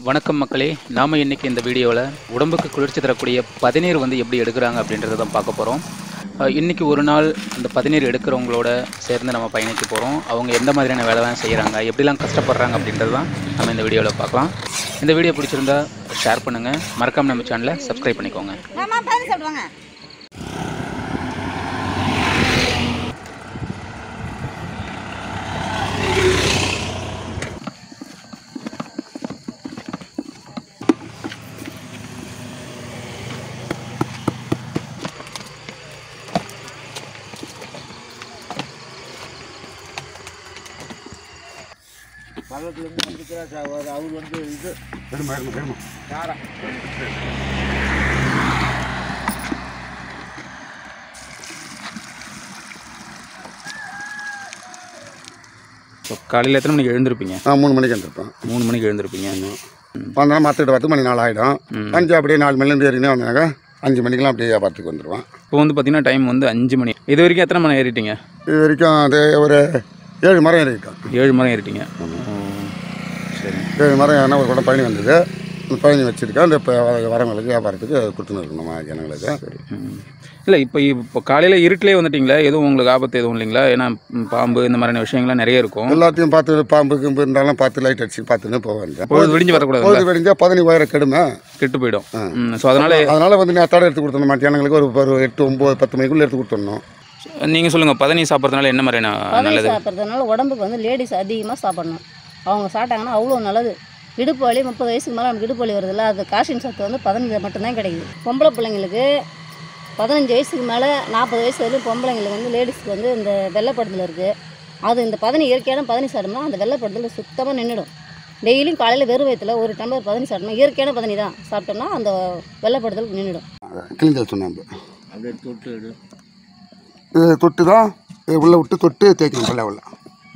வணக்கம் மக்களே நாம் இன்னைக்கு இந்த வீடியோவில் உடம்புக்கு குளிர்ச்சி தரக்கூடிய பதநீர் வந்து எப்படி எடுக்கிறாங்க அப்படின்றத தான் பார்க்க போகிறோம் இன்னைக்கு ஒரு நாள் அந்த பதநீர் எடுக்கிறவங்களோட சேர்ந்து நம்ம பயணிக்க போகிறோம் அவங்க எந்த மாதிரியான வேலைலாம் செய்கிறாங்க எப்படிலாம் கஷ்டப்படுறாங்க அப்படின்றது தான் நம்ம இந்த வீடியோவில் பார்க்கலாம் இந்த வீடியோ பிடிச்சிருந்தா ஷேர் பண்ணுங்கள் மறக்காம நம்ம சேனலை சப்ஸ்கிரைப் பண்ணிக்கோங்க மாமா பதினஞ்சு சாப்பிடுவாங்க பள்ளத்துலேருந்து வந்துக்கிறார் அவர் அவர் வந்து இது எடுமா எடுமா எடுமா யாரா ஸோ காலையில் எத்தனை மணிக்கு எழுந்திருப்பீங்க ஆ மூணு மணிக்கு வந்துருப்பேன் மூணு மணிக்கு எழுந்திருப்பீங்க வந்தோம் மற்ற பத்து மணி நாள் ஆகிடும் அஞ்சு அப்படியே நாலு மணிலேருந்து ஏறினே வந்தாங்க அஞ்சு மணிக்கெலாம் அப்படியே வியாபாரத்துக்கு வந்துடுவான் இப்போ வந்து பார்த்தீங்கன்னா டைம் வந்து அஞ்சு மணி இது வரைக்கும் எத்தனை மணி ஏறிட்டீங்க இது வரைக்கும் அது ஒரு ஏழு மரம் ஏறிட்டோம் ஏழு மணி ஏறிட்டீங்க சரி ஏழு மரம் ஏறினா ஒரு கூட பயணி வந்தது அந்த பயணி வச்சுருக்கேன் அந்த இப்போ வரவங்களுக்கு வியாபாரத்துக்கு கொடுத்துன்னு இருக்கணும் நம்ம ஜனங்களுக்கு இல்லை இப்போ இப்போ காலையில் இருட்டிலே வந்துட்டீங்களா எதுவும் உங்களுக்கு ஆபத்து எதுவும் இல்லைங்களா ஏன்னா ம், பாம்பு இந்த மாதிரியான விஷயங்கள்லாம் நிறைய இருக்கும் எல்லாத்தையும் பார்த்து பாம்பு கிம்பு இருந்தாலும் பார்த்து லைட் அடிச்சு பார்த்துன்னு போவேன் பொழுது விடிஞ்சு வரக்கூடாது பொழுது வெடிஞ்சால் பதினி உயர கெடுமை கெட்டு போயிடும் ஸோ அதனால் அதனால் வந்து நான் தடை எடுத்து கொடுத்துட மாட்டேன் ஜனங்களுக்கு ஒரு ஒரு எட்டு ஒம்பது பத்து மணிக்குள்ளே எடுத்து கொடுத்துடணும் நீங்கள் சொல்லுங்கள் பதனி சாப்பிட்றதுனால என்ன மாதிரியான பதவி நல்லது சாப்பிட்றதுனால உடம்புக்கு வந்து லேடிஸ் அதிகமாக சாப்பிடணும் அவங்க சாப்பிட்டாங்கன்னா அவ்வளோ நல்லது இடுப்பு வலி முப்பது வயசுக்கு மேலே நமக்கு இடுப்பு வலி வருதுல்ல அது கால்சியம் சத்து வந்து பதினஞ்சு மட்டும்தான் கிடைக்குது பொம்பளை பிள்ளைங்களுக்கு பதினஞ்சு வயசுக்கு மேலே நாற்பது வயசு வரையும் பொம்பளைங்களுக்கு வந்து லேடிஸ்க்கு வந்து இந்த வெள்ளைப்படுதல் இருக்குது அது இந்த பதினி இயற்கையான பதினி சாப்பிட்டோம்னா அந்த வெள்ளைப்படுதல் சுத்தமாக நின்றுடும் டெய்லியும் காலையில் வெறும் வயிற்றுல ஒரு டம்ளர் பதினி சாப்பிட்டோம்னா இயற்கையான பதினி தான் சாப்பிட்டோம்னா அந்த வெள்ளைப்படுதல் நின்றுடும் கிழிஞ்சல் சுண்ணாம்பு இது தொட்டு தான் இது உள்ளே விட்டு தொட்டு தேய்க்கணும் பல்ல உள்ள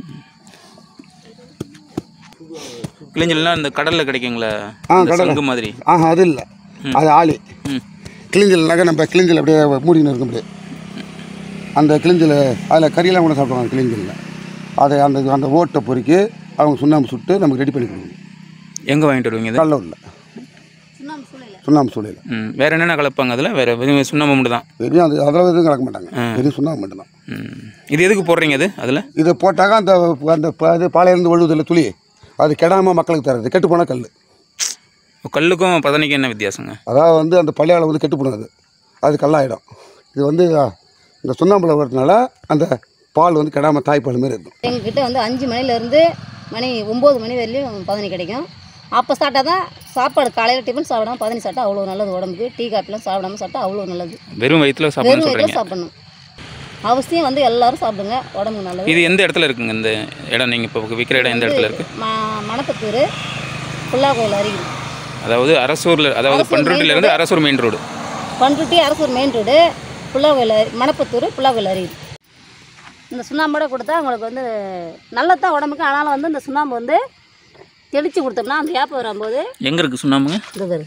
கிளிஞ்சல்னா இந்த கடலில் கிடைக்குங்களா ஆ, இந்த கடல்ல. சங்கு மாதிரி ஆஹா அது இல்லை அது ஆளி ம் கிழிஞ்சல்னாக்க நம்ம கிழிஞ்சல் அப்படியே மூடின்னு இருக்கும் அப்படியே அந்த கிழிஞ்சல் அதில் கறியெல்லாம் கூட சாப்பிடுவாங்க கிழிஞ்சலில் அதை அந்த அந்த ஓட்டை பொறுக்கி அவங்க சுண்ணாம்பு சுட்டு நமக்கு ரெடி பண்ணி கொடுக்கணும் எங்கே வாங்கிட்டு வருவீங்க இது கடல உள்ள சுண்ணாம்பு சூளையில் சுண்ணாம்பு சூளையில் ம் வேறு என்னென்ன கலப்பாங்க அதில் வேறு வெறும் சுண்ணாம்பு மட்டும் தான் வெறும் அது அதில் எதுவும் கலக்க மாட்டாங்க வெறும் சுண்ணாம்பு மட்டும்தான் ம் இது எதுக்கு போடுறீங்க அது அதில் இதை போட்டாக்க அந்த அந்த ப- இது பாலையிலேருந்து ஒழுகுதில்ல துளி அது கெடாமல் மக்களுக்கு தர்றது கெட்டு போன கல் கல்லுக்கும் பதனிக்கும் என்ன வித்தியாசங்க அதாவது வந்து அந்த பள்ளியால் வந்து கெட்டு போனது அது கல்லாயிடும் இது வந்து அ, இந்த சுண்ணாம்புல வரதுனால அந்த பால் வந்து கெடாமல் தாய்ப்பால் மாதிரி இருக்கும் எங்ககிட்ட வந்து அஞ்சு மணிலேருந்து மணி ஒம்பது மணி வரையிலும் பதினி கிடைக்கும் அப்போ சாப்பிட்டா தான் சாப்பாடு காலையில் டிஃபன் சாப்பிடாம பதினி சாப்பிட்டா அவ்வளோ நல்லது உடம்புக்கு டீ காப்பிலாம் சாப்பிடாம சாப்பிட்டா அவ்வளோ நல்லது வெறும் வயிற்றுல வெறும் சாப்பிடணும்னு வயிற்றுல சொல்கிறீங்க சாப்பிடணும் அவசியம் வந்து எல்லாரும் சாப்பிடுங்க உடம்புக்கு நல்லது இது எந்த இடத்துல இருக்குங்க இந்த இடம் நீங்கள் இப்போ விற்கிற இடம் எந்த இடத்துல இருக்குது ம மணப்பத்தூர் புல்லா கோயில் அருகில் அதாவது அரசூரில் அதாவது அரசூர் பண்ருட்டிலேருந்து Arasur main road Panruti Arasur main road புல்லா கோயில் அரு- மணப்பத்தூர் புல்லா கோயில் அருகில் இந்த சுண்ணாம்போட கொடுத்தா உங்களுக்கு வந்து நல்லது தான் உடம்புக்கு ஆனாலும் வந்து இந்த சுண்ணாம்பு வந்து தெளித்து கொடுத்தோம்னா அந்த ஏப்பம் வரும்போது எங்கே இருக்குது சுண்ணாமுங்க இது பாரு.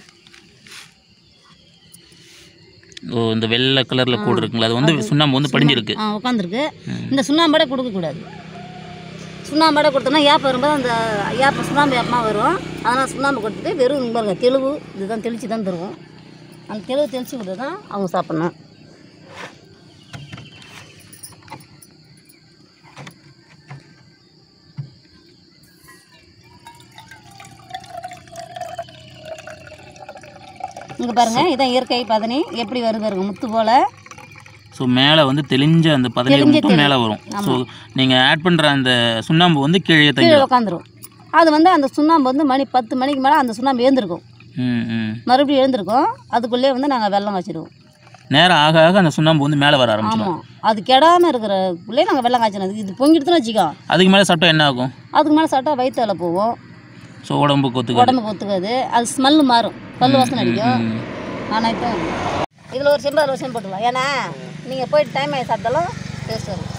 ஓ இந்த வெள்ளை கலரில் கூடு இருக்குங்களா அது வந்து சுண்ணாம்பு வந்து படிஞ்சிருக்கு ஆ உட்காந்துருக்கு இந்த சுண்ணாம்படை கொடுக்கக்கூடாது சுண்ணாம்படை கொடுத்தோம்னா ஏப்பம் வரும்போது அந்த ஏப்பம் சுண்ணாம்பு ஏப்பமாக வரும் அதனால் சுண்ணாம்பு கொடுத்துட்டு வெறும் இங்க பாருங்க தெளிவு இதுதான் தெளித்து தான் தருவோம் அந்த தெளிவு தெளித்து கொடுத்து தான் அவங்க சாப்பிட்ணும் இங்கே பாருங்கள் இதான் இயற்கை பதனி எப்படி வருது பாருங்க முத்து போல் ஸோ மேலே வந்து தெளிஞ்ச அந்த பதனி தெளிஞ்ச மட்டும் தெளி. மேலே வரும் ஸோ நீங்கள் ஆட் பண்ணுற அந்த சுண்ணாம்பு வந்து கீழே கீழே தங்கிடும் உட்காந்துரும் அது வந்து அந்த சுண்ணாம்பு வந்து மணி பத்து மணிக்கு மேலே அந்த சுண்ணாம்பு எழுந்திருக்கும் ம் ம் மறுபடியும் எழுந்திருக்கும் அதுக்குள்ளேயே வந்து நாங்கள் வெல்லம் வச்சிடுவோம் நேரம் ஆக ஆக அந்த சுண்ணாம்பு வந்து மேலே வர ஆரம்பிச்சிடும் ஆமாம் அது கெடாமல் இருக்கிறக்குள்ளே நாங்கள் வெள்ளம் காய்ச்சணும் இது பொங்கிடுதுன்னு வச்சுக்கோ அதுக்கு மேலே சாப்பிட்டா என்ன ஆகும் அதுக்கு மேலே சாப்பிட்டா வயிற்றால போகும் ஸோ உடம்புக்கு ஒத்துக்காது உடம்புக்கு ஒத்துக்காது அது ஸ்மெல்லு மாறும் பல்லு வாசனை அடிக்கும் ஆனால் இப்போ இதில் ஒரு செம்பு அதில் ஒரு செம்பு போட்டுக்கலாம் ஏன்னா நீங்கள் போயிட்டு டைம் ஆகி சாப்பிட்டாலும் டேஸ்ட் வரும்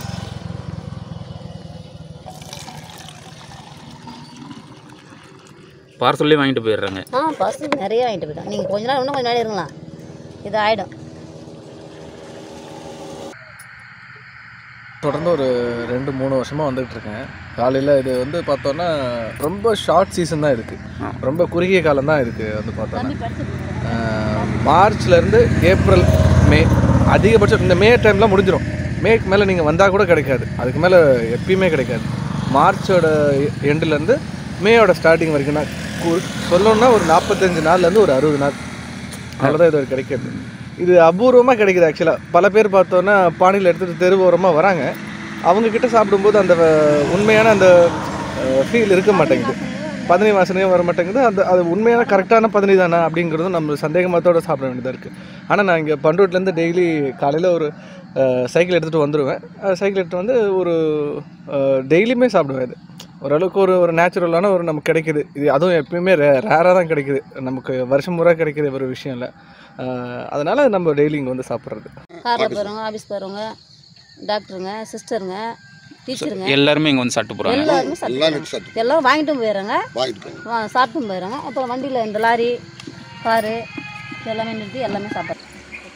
பார்சல்லே வாங்கிட்டு போயிடுறாங்க ஆ பசு நிறைய வாங்கிட்டு போயிட்டோம் நீங்கள் கொஞ்ச நாள் இன்னும் கொஞ்சம் நாள் இருங்களேன் இது ஆகிடும் தொடர்ந்து ஒரு ரெண்டு மூணு வருஷமாக வந்துகிட்டு இருக்கேன் காலையில் இது வந்து பார்த்தோன்னா ரொம்ப ஷார்ட் சீசன் தான் இருக்குது ரொம்ப குறுகிய காலம் தான் இருக்குது வந்து பார்த்தோன்னா மார்ச்லேருந்து ஏப்ரல் மே அதிகபட்சம் இந்த மே டைம்லாம் முடிஞ்சிடும் மேக்கு மேலே நீங்கள் வந்தால் கூட கிடைக்காது அதுக்கு மேலே எப்பயுமே கிடைக்காது மார்ச்சோட எண்டுலேருந்து மேயோட ஸ்டார்டிங் வரைக்கும் தான் கு- சொல்லணும்னா ஒரு நாற்பத்தஞ்சு நாள்லேருந்து ஒரு அறுபது நாள் அவ்வளோதான் இது ஒரு கிடைக்கிறது இது அபூர்வமாக கிடைக்குது ஆக்சுவலாக பல பேர் பார்த்தோன்னா பானையில் எடுத்துகிட்டு தெரு ஓரமாக வராங்க அவங்கக்கிட்ட சாப்பிடும்போது அந்த அஹ், உண்மையான அந்த ஃபீல் இருக்க மாட்டேங்குது பதனி வாசனையும் வர மாட்டேங்குது அந்த அது உண்மையான கரெக்டான பதனி தானே அப்படிங்கிறதும் நம்ம சந்தேகமாத்தோட சாப்பிட வேண்டியதாக இருக்குது ஆனால் நான் இங்கே பண்ருட்லேருந்து டெய்லி காலையில் ஒரு சைக்கிள் எடுத்துகிட்டு வந்துடுவேன் சைக்கிள் எடுத்துகிட்டு வந்து ஒரு டெய்லியுமே சாப்பிடுவேன் இது ஓரளவுக்கு ஒரு ஒரு நேச்சுரலான ஒரு நமக்கு கிடைக்குது இது அதுவும் எப்பயுமே ரே ரேராக தான் கிடைக்குது நமக்கு வருஷம் முறை கிடைக்கிற ஒரு விஷயம் இல்லை அதனால் நம்ம டெய்லி இங்கே வந்து சாப்பிட்றது காரில் போகிறவங்க ஆஃபீஸ் போகிறவங்க டாக்டருங்க சிஸ்டருங்க டீச்சருங்க எல்லாருமே இங்கே வந்து சாப்பிட்டு போகிறாங்க எல்லாருமே எல்லாம் சாப்பிட்டு நெட் சாப்பிட்டு எல்லாம் வாங்கிட்டும் போயிடுறாங்க வாங்கிட்டு போங்க வா- சாப்பிட்டும் போயிடுறாங்க அப்புறம் வண்டியில் இந்த லாரி காரு எல்லாமே நிறுத்தி எல்லாமே சாப்பிட்றோம்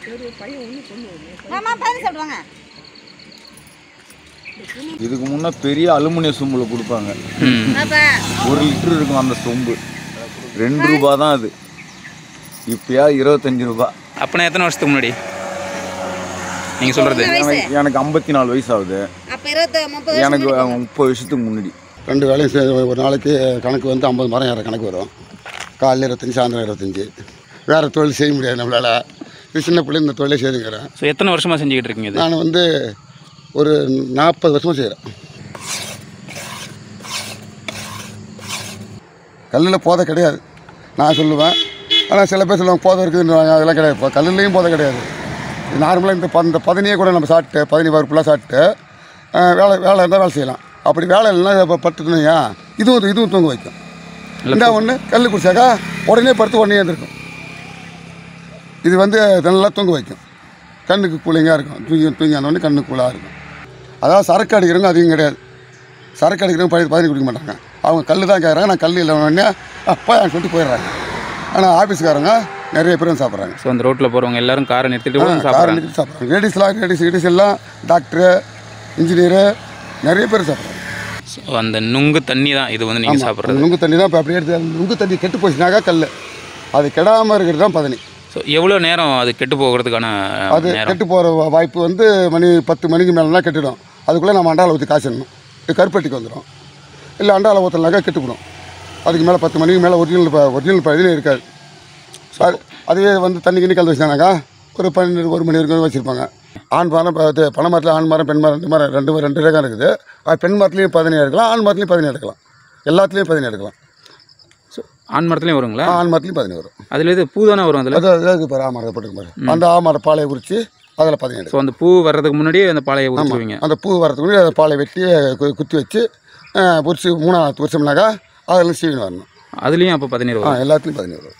ஆமாம் பையன் சாப்பிடுவாங்க இதுக்கு முன்னே பெரிய அலுமினிய சொம்பில் கொடுப்பாங்க ம் ஒரு லிட்டர் இருக்கும் அந்த சொம்பு ரெண்டு ரூபா தான் அது இப்பயா இருபத்தஞ்சு ரூபா அப்போனா எத்தனை வருஷத்துக்கு முன்னாடி நீங்கள் சொல்கிறது எனக்கு எனக்கு ஐம்பத்தி நாலு வயசு ஆகுது அப்போ இருபத்தி முப்பது எனக்கு முப்பது வருஷத்துக்கு முன்னாடி ரெண்டு வேலையும் சே- ஒரு நாளைக்கு கணக்கு வந்து ஐம்பது மரம் ஏற கணக்கு வரும் காலையில் இருபத்தஞ்சி சாயந்தரம் இருபத்தஞ்சி வேறு தொழில் செய்ய முடியாது நம்மளால் இது சின்ன பிள்ளை இந்த தொழிலே செய்துங்கிறேன் ஸோ எத்தனை வருஷமாக செஞ்சுக்கிட்டு இருக்கீங்க இது நான் வந்து ஒரு நாற்பது வருஷமாக செய்கிறேன் கல்லில் போதை கிடையாது நான் சொல்லுவேன் ஆனால் சில பேர் சொல்லுவாங்க போதை இருக்குதுன்னு அதெல்லாம் கிடையாது இப்போ கல்லுலேயும் போதை கிடையாது நார்மலாக இந்த ப- இந்த பதினியை கூட நம்ம சாப்பிட்டு பதினி பருப்புலாம் சாப்பிட்டு அஹ், வேலை வேலை இருந்தால் வேலை செய்யலாம் அப்படி வேலை இல்லைன்னா இப்போ பட்டுட்டுனையா இதுவும் இதுவும் தூங்க வைக்கும் இந்த ஒன்று கல் குடிச்சாக்கா உடனே படுத்து உடனே எழுந்திருக்கும் இது வந்து நல்லா தூங்க வைக்கும் கண்ணுக்கு கூலிங்காக இருக்கும் தூங்கி தூங்கி உடனே கண்ணுக்கு கூலாக இருக்கும் அதாவது சரக்கு அடிக்கிறவங்க அதிகம் கிடையாது சரக்கு அடிக்கிறவங்க பழைய பதினி குடிக்க மாட்டாங்க அவங்க கல் தான் கேட்குறாங்க நான் கல் இல்லை உடனே அப்பா சொல்லிட்டு போயிடுறாங்க ஆனால் ஆஃபீஸ்காரங்க நிறைய பேர் வந்து சாப்பிட்றாங்க ஸோ அந்த ரோட்டில் போகிறவங்க எல்லாரும் காரை நிறுத்திட்டு கூட காரை சாப்பிட்றாங்க நிறுத்தி சாப்பிட்றாங்க லேடிஸ்லாம் லேடிஸ் லேடிஸ் எல்லாம் டாக்டரு இன்ஜினியரு நிறைய பேர் சாப்பிட்றாங்க ஸோ அந்த நுங்கு தண்ணி தான் இது வந்து நீங்கள் சாப்பிட்றது நுங்கு தண்ணி தான் இப்போ அப்படியே எடுத்து அந்த நுங்கு தண்ணி கெட்டு போச்சுனாக்கா கல் அது கெடாமல் இருக்கிறது தான் பதினி ஸோ எவ்வளோ நேரம் அது கெட்டு போகிறதுக்கான அது நேரம் கெட்டு போகிற வாய்ப்பு வந்து மணி பத்து மணிக்கு மேலாம் கெட்டுடும் அதுக்குள்ளே நம்ம அண்டாவில் ஊற்றி காய்ச்சணும் இது கருப்பட்டிக்கு வந்துடும் இல்லை அண்டாவில் ஊற்றலாக்கா கெட்டுப்படும் அதுக்கு மேலே பத்து மணிக்கு மேலே ஒரிஜினல் ஒரிஜினல் பதினே இருக்காது அது அதுவே வந்து தண்ணி கிண்ணி கலந்து வச்சானாக்கா ஒரு பன்னெண்டு ஒரு மணி வரைக்கும் வச்சுருப்பாங்க ஆண் மரம் இப்போ இது பனை மரத்தில் ஆண் மரம் பெண் மரம் ரெண்டு மரம் ரெண்டு மரம் ரெண்டு ரகம் இருக்குது அது பெண் மரத்துலேயும் பதினேழு எடுக்கலாம் ஆண் மரத்துலேயும் பதினேழு எடுக்கலாம் எல்லாத்துலேயும் பதினேழு எடுக்கலாம் ஸோ ஆண் மரத்துலேயும் வருங்களா ஆண் மரத்துலேயும் பதினேழு வரும் அதில் இது பூ தானே வரும் அதில் அது அது பாரு ஆ மரத்தை போட்டுருக்கு பாரு அந்த ஆ மர பாலையை குறித்து அதில் பதினேழு ஸோ அந்த பூ வர்றதுக்கு முன்னாடியே அந்த பாலையை ஊற்றுவீங்க அந்த பூ வரதுக்கு முன்னாடி அதை பாலை வெட்டி கு- குத்தி வச்சு பொரிச்சு மூணாவது பொரிச்சோம்னாக்கா அதில் சீவின்னு வரணும் அதுலேயும் அப்போ பதினேழு ஆ வரும் எல்லாத்துலேயும் பதினேழு வரும்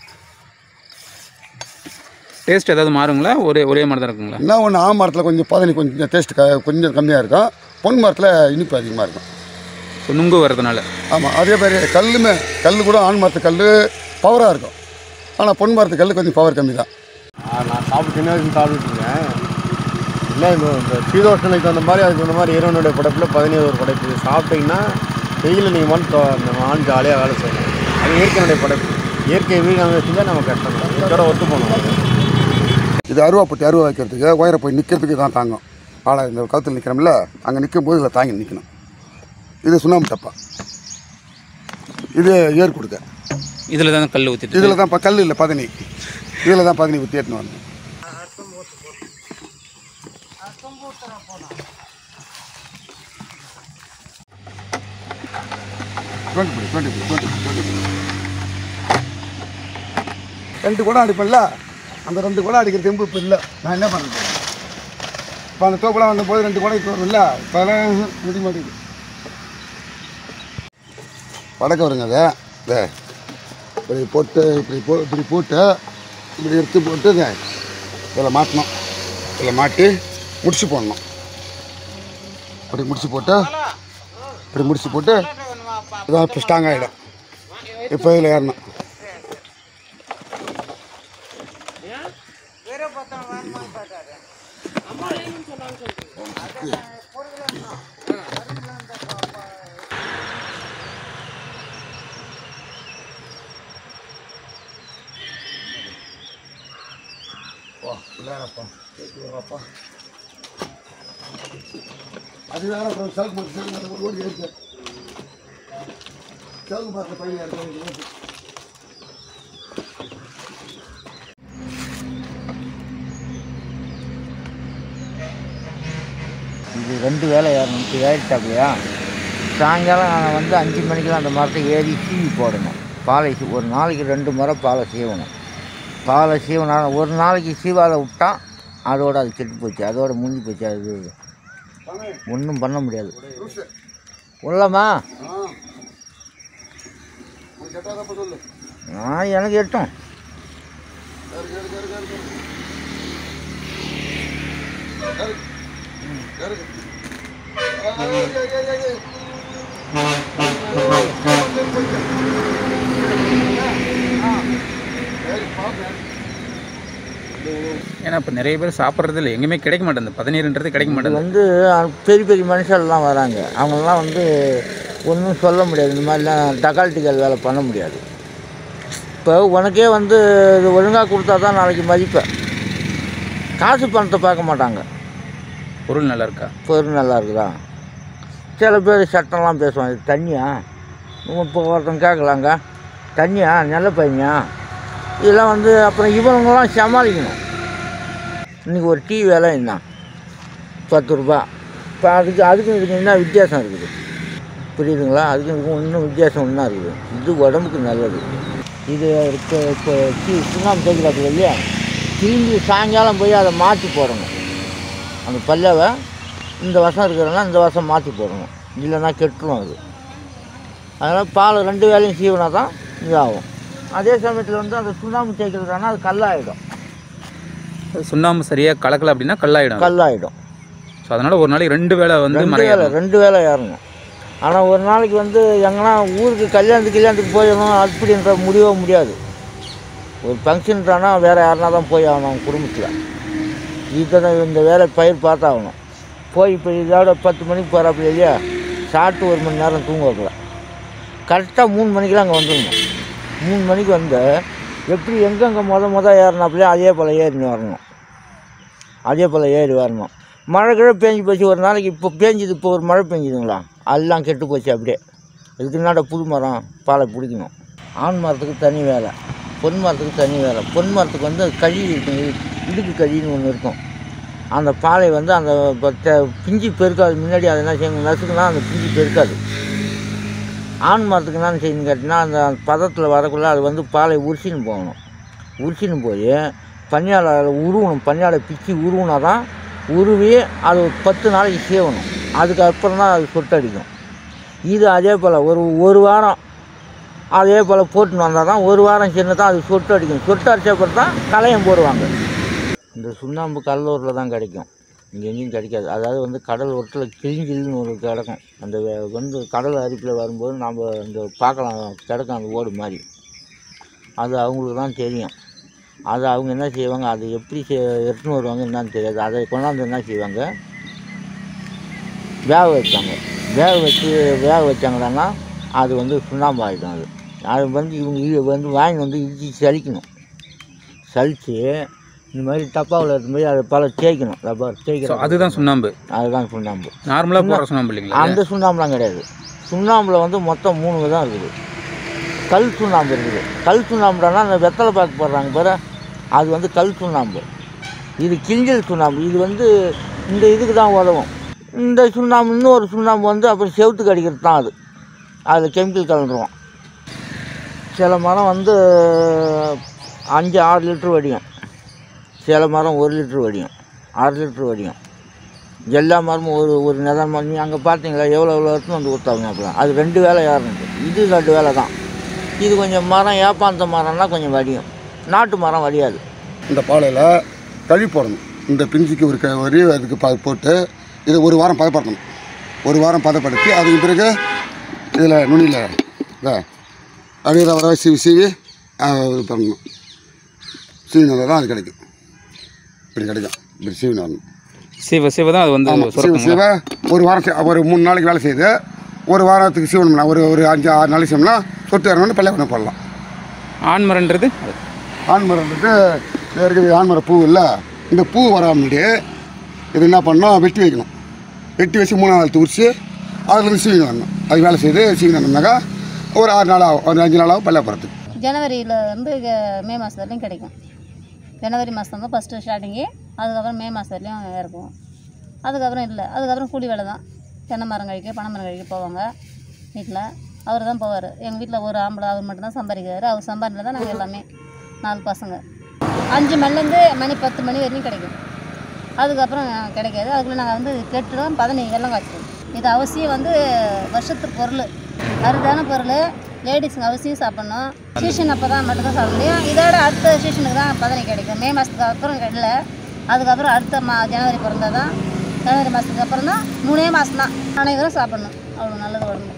டேஸ்ட் ஏதாவது மாறுங்களா ஒரே ஒரே மாதிரி தான் இருக்குங்களா என்ன ஒன்று ஆ மரத்தில் கொஞ்சம் பதனி கொஞ்சம் டேஸ்ட் க கொஞ்சம் கம்மியாக இருக்கும் பொன் மரத்தில் இனிப்பு அதிகமாக இருக்கும் ஸோ நுங்கு வர்றதுனால ஆமாம் அதே மாதிரி கல்லுமே கல் கூட ஆண் மரத்து கல் பவராக இருக்கும் ஆனால் பொன் மரத்து கல் கொஞ்சம் பவர் கம்மி தான் நான் சாப்பிட்டு சின்ன வயசுல சாப்பிட்டுட்டு இருக்கேன் இல்லை இந்த இந்த சீதோஷனுக்கு தகுந்த மாதிரி அதுக்கு தகுந்த மாதிரி இறைவனுடைய படைப்பில் பதினேழு ஒரு படைப்பு இது சாப்பிட்டீங்கன்னா வெயிலில் நீங்கள் மட்டும் தோ- இந்த ஆண் ஜாலியாக வேலை செய்யணும் அது இயற்கையினுடைய படைப்பு இயற்கை வீடு அங்கே செஞ்சால் நம்ம கஷ்டம் தான் இதோட ஒத்து போகணும் இது அருவா போட்டு அருவா வைக்கிறதுக்கு உயர போய் நிற்கிறதுக்கு தான் தாங்கும் ஆளை இந்த கவுத்தில் நிற்கிறோம்ல அங்கே நிற்கும் போது இதில் தாங்கி நிற்கணும் இது சுண்ணாம்பு டப்பா இது ஏர் கொடுக்க இதில் தான் கல் ஊற்றிட்டு இதில் தான் இப்போ கல் இல்லை பதனி இதில் தான் பதனி ஊற்றி ஏற்றின்னு வரணும் டுவெண்ட்டி பிடி டுவெண்ட்டி பிடி டுவெண்ட்டி பிடி டுவெண்ட்டி பிடி ரெண்டு குடம் அடிப்பேன்ல அந்த ரெண்டு குடம் அடிக்கிற தெம்பு இப்போ இல்லை நான் என்ன பண்ணுறது இப்போ அந்த தோப்பெல்லாம் வந்தபோது ரெண்டு குடம் இப்போ வரும்ல இப்போலாம் முடிய மாட்டேங்குது வடக்க வருங்க அதை இதை இப்படி போட்டு இப்படி போ இப்படி போட்டு இப்படி எடுத்து போட்டு இதை இதில் மாட்டணும் இதில் மாட்டி முடிச்சு போடணும் இப்படி முடிச்சு போட்டு இப்படி முடிச்சு போட்டு இதான் இப்போ ஸ்ட்ராங் ஆகிடும் இப்போ இதில் ஏறணும் அது வேற அப்புறம் சவுக்கு மாட்டு சவுக்கு மாட்டு ஒரு ஓடி இருக்கு சவுக்கு மாட்டு பையன் இருக்கு இது ரெண்டு வேலை ஏறணும் இப்போ ஏறிட்டாப்பையா சாயங்காலம் நான் வந்து அஞ்சு மணிக்கெல்லாம் அந்த மரத்தை ஏறி சீவி போடணும் பாலை சீ- ஒரு நாளைக்கு ரெண்டு முறை பாலை சீவணும் பாலை சீவனா ஒரு நாளைக்கு சீவாத விட்டா அதோட அது கெட்டு போச்சு அதோட முடிஞ்சு போச்சு அது ஒன்றும் பண்ண முடியாது உள்ளமா நான் எனக்கு எட்டும் ஏன்னா இப்போ நிறைய பேர் சாப்பிட்றது இல்லை எங்கேயுமே கிடைக்க மாட்டேங்குது பதினீருன்றது கிடைக்க இது மாட்டேங்குது வந்து அஹ், பெரிய பெரிய மனுஷர்லாம் வராங்க அவங்கெல்லாம் வந்து ஒன்றும் சொல்ல முடியாது இந்த மாதிரிலாம் டகால்ட்டிகள் வேலை பண்ண முடியாது இப்போ உனக்கே வந்து இது ஒழுங்காக கொடுத்தா தான் நாளைக்கு மதிப்பை காசு பணத்தை பார்க்க மாட்டாங்க பொருள் நல்லா இருக்கா பொருள் நல்லா இருக்குதா சில பேர் சட்டம்லாம் பேசுவாங்க இது தண்ணியா இப்போ ஒருத்தன் கேட்கலாங்க தண்ணியா நல்ல பையனியா இதெல்லாம் வந்து அப்புறம் இவங்களாம் சமாளிக்கணும் இன்றைக்கி ஒரு டீ விலை என்ன பத்து ரூபா இப்போ அதுக்கு அதுக்கும் இதுக்கு என்ன வித்தியாசம் இருக்குது புரியுதுங்களா அதுக்கும் இதுக்கும் இன்னும் வித்தியாசம் ஒன்றா இருக்குது இது உடம்புக்கு நல்லது இது இப்போ இப்போ டீ சுண்ணாம்பு தேய்க்கிறாப்புல இல்லையா திரும்பி சாயங்காலம் போய் அதை மாற்றி போடணும் அந்த பல்லாவை இந்த வருஷம் இருக்கிறனா இந்த வருஷம் மாற்றி போடணும் இல்லைன்னா கெட்டுரும் அது அதனால் பால் ரெண்டு வேலையும் சீவனா தான் இதாகும் அதே சமயத்தில் வந்து அந்த சுண்ணாம்பு தேய்க்கிறதுனா அது கல்லாயிடும் சுண்ணாம்பு சரியாக கலக்கல அப்படின்னா கல்லாயிடும் கல்லாயிடும் ஸோ அதனால் ஒரு நாளைக்கு ரெண்டு வேளை வந்து ரெண்டு வேலை மறையணும் ரெண்டு வேலை ஏறணும் ஆனால் ஒரு நாளைக்கு வந்து எங்கன்னா ஊருக்கு கல்யாணத்துக்கு கல்யாணத்துக்கு போயிடணும் அப்படின்ற முடியவே முடியாது ஒரு ஃபங்க்ஷன்றானா வேறு யாருனா தான் போய் ஆகணும் அவங்க குடும்பத்தில் இத்தனை இந்த வேலை பயிர் பார்த்தாகணும் போய் இப்போ இதோட பத்து மணிக்கு போகிறாப்புல இல்லையா சாப்பிட்டு ஒரு மணி நேரம் தூங்க வைக்கல கரெக்டாக மூணு மணிக்கெலாம் அங்கே வந்துடணும் மூணு மணிக்கு வந்து எப்படி எங்கெங்கே முத முத ஏறினாப்புலையோ அதே போல் ஏறின்னு வரணும் அதே போல் ஏறி வரணும் மழை கிழ பேஞ்சு போச்சு ஒரு நாளைக்கு இப்போ பேஞ்சுது இப்போ ஒரு மழை பெஞ்சுதுங்களா எல்லாம் கெட்டு போச்சு அப்படியே இதுக்கு என்னடா புது மரம் பாலை பிடிக்கணும் ஆண் மரத்துக்கு தனி வேலை பொன் மரத்துக்கு தனி வேலை பொன் மரத்துக்கு வந்து கழி இருக்கும் இடு- இடுக்கு கழின்னு ஒன்று இருக்கும் அந்த பாலை வந்து அந்த இப்போ தெ- பிஞ்சு பெருக்காது முன்னாடி அதை என்ன செய்யணும் நசுக்குனா அந்த பிஞ்சு பெருக்காது ஆண் மரத்துக்கு என்ன செய்யணும் கேட்டிங்கன்னா அந்த பதத்தில் வரக்குள்ள அது வந்து பாலை உரிச்சின்னு போகணும் உரிச்சின்னு போய் பனியால் உருவணும் பனியாலை பிச்சு உருவினா தான் உருவி அது ஒரு பத்து நாளைக்கு சேவணும் அதுக்கப்புறம் தான் அது சொட்டடிக்கும் இது அதே போல் ஒரு ஒரு வாரம் அதே போல் போட்டுன்னு வந்தால் தான் ஒரு வாரம் சின்ன தான் அது சொட்டு அடிக்கும் சொட்டு அடிச்ச அப்புறம் தான் களையம் போடுவாங்க இந்த சுண்ணாம்பு கடலூரில் தான் கிடைக்கும் இங்கே எங்கேயும் கிடைக்காது அதாவது வந்து கடல் ஒட்டில் கிழிஞ்சில்னு ஒரு கிடக்கும் அந்த வே- வந்து கடல் அரிப்பில் வரும்போது நாம் இந்த பார்க்கலாம் கிடக்கும் அந்த ஓடு மாதிரி அது அவங்களுக்கு தான் தெரியும் அதை அவங்க என்ன செய்வாங்க அது எப்படி செ- எடுத்துன்னு வருவாங்க என்னன்னு தெரியாது அதை கொண்டாந்து என்ன செய்வாங்க வேக வைப்பாங்க வேக வச்சு வேக வச்சாங்கன்னா அது வந்து சுண்ணாம்பு ஆகிடும் அது அது வந்து இவங்க இ- வந்து வாங்கி வந்து இடிச்சு சலிக்கணும் சலித்து இந்த மாதிரி டப்பாவில் எடுத்து போய் அதை பல தேய்க்கணும் டப்பா ஸோ தேய்க்கணும் அதுதான் சுண்ணாம்பு அதுதான் சுண்ணாம்பு நார்மலாக போடுற சுண்ணாம்பு இல்லைங்களா அந்த சுண்ணாம்புலாம் கிடையாது சுண்ணாம்பில் வந்து மொத்தம் மூணு விதம் இருக்குது கல் சுண்ணாம்பு இருக்குது கல் சுண்ணாம்புனா அந்த வெத்தலை பாக்கு போடுறாங்க பாரு அது வந்து கல் சுண்ணாம்பு இது கிஞ்சல் சுண்ணாம்பு இது வந்து இந்த இதுக்கு தான் உதவும் இந்த சுண்ணாம்பு இன்னொரு சுண்ணாம்பு வந்து அப்புறம் செவுத்துக்கு அடிக்கிறது தான் அது அதில் கெமிக்கல் கலந்துருவோம் சில மரம் வந்து அஞ்சு ஆறு லிட்ரு வடியும் சில மரம் ஒரு லிட்ரு வடியும் ஆறு லிட்ரு வடியும் எல்லா மரமும் ஒரு ஒரு நிதம் பண்ணி அங்கே பார்த்தீங்களா எவ்வளோ எவ்வளோ எடுத்துன்னு வந்து கொடுத்தாங்க அப்போ அது ரெண்டு வேலை ஏறணுது இது ரெண்டு வேலை தான் இது கொஞ்சம் மரம் ஏப்பாந்த மரம்னா கொஞ்சம் வடியும் நாட்டு மரம் வடியாது இந்த பாலையில் கழி போடணும் இந்த பிஞ்சுக்கு ஒரு க ஒரு அதுக்கு ப போட்டு இதை ஒரு வாரம் பதப்படுத்தணும் ஒரு வாரம் பதப்படுத்தி அதுக்கு பிறகு இதில் நுனியில் இதை அப்படியே வர சீவி சீவி ஆ, இது பண்ணணும் சீவினா தான் அது கிடைக்கும் இப்படி கிடைக்கும் இப்படி சீவினா வரணும் சிவ சிவ தான் அது வந்து ஆமாம் சீவ சுரக்குங்களா சீவ ஒரு வாரம் செய்- ஒரு மூணு நாளைக்கு வேலை செய்யுது ஒரு வாரத்துக்கு சீவனம்னா ஒரு ஒரு அஞ்சு ஆறு நாளைக்கு சீவனா சொட்டு இறங்கணும் பல்ல ஒன்று போடலாம் ஆண் மரன்றது ஆண் மரம் வந்துட்டு இருக்குது ஆண்மர பூ இல்லை இந்த பூ வர முன்னாடி இது என்ன பண்ணோம் வெட்டி வைக்கணும் வெட்டி வச்சு மூணாவது நாள் தூரிச்சு அதுலேருந்து சீவிங்க வரணும் அது வேலை செய்து சீவினோம்னாக்கா ஒரு ஆறு நாள் ஆகும் ஒரு அஞ்சு நாள் ஆகும் பல்ல போகிறதுக்கு ஜனவரியில் இருந்து இங்க மே மாதம் வரையும் கிடைக்கும் ஜனவரி மாதம் தான் ஃபஸ்ட்டு ஸ்டார்டிங்கு அதுக்கப்புறம் மே மாதம் வரையும் இறக்குவோம் அதுக்கப்புறம் இல்லை அதுக்கப்புறம் கூலி வேலை தான் தென்னை மரம் கழிக்க பனை மரம் கழிக்க போவாங்க வீட்டில் அவர் தான் போவார் எங்கள் வீட்டில் ஒரு ஆம்பளை அவர் மட்டும்தான் சம்பாதிக்கிறாரு அவர் சம்பாதில தான் நாங்கள் எல்லாமே நாலு பசங்க அஞ்சு மணிலேருந்து மணி பத்து மணி வரையும் கிடைக்கும் அதுக்கப்புறம் கிடைக்காது அதுக்குள்ளே நாங்கள் வந்து கெட்டுடும் பதினஞ்சு வெள்ளம் காய்ச்சிடுவோம் இது அவசியம் வந்து வருஷத்துக்கு பொருள் அரிதான பொருள் லேடிஸுங்க அவசியம் சாப்பிட்ணும் சீசன் அப்போ தான் மட்டும்தான் சாப்பிட முடியும் இதோட அடுத்த சீசனுக்கு தான் பதனி கிடைக்கும் மே மாதத்துக்கு அப்புறம் இல்லை அதுக்கப்புறம் அடுத்த மா ஜனவரி பிறந்தா தான் ஜனவரி மாதத்துக்கு அப்புறம் தான் மூணே மாதம் தான் அனைவரும் சாப்பிட்ணும் அவ்வளோ நல்லது உடம்பு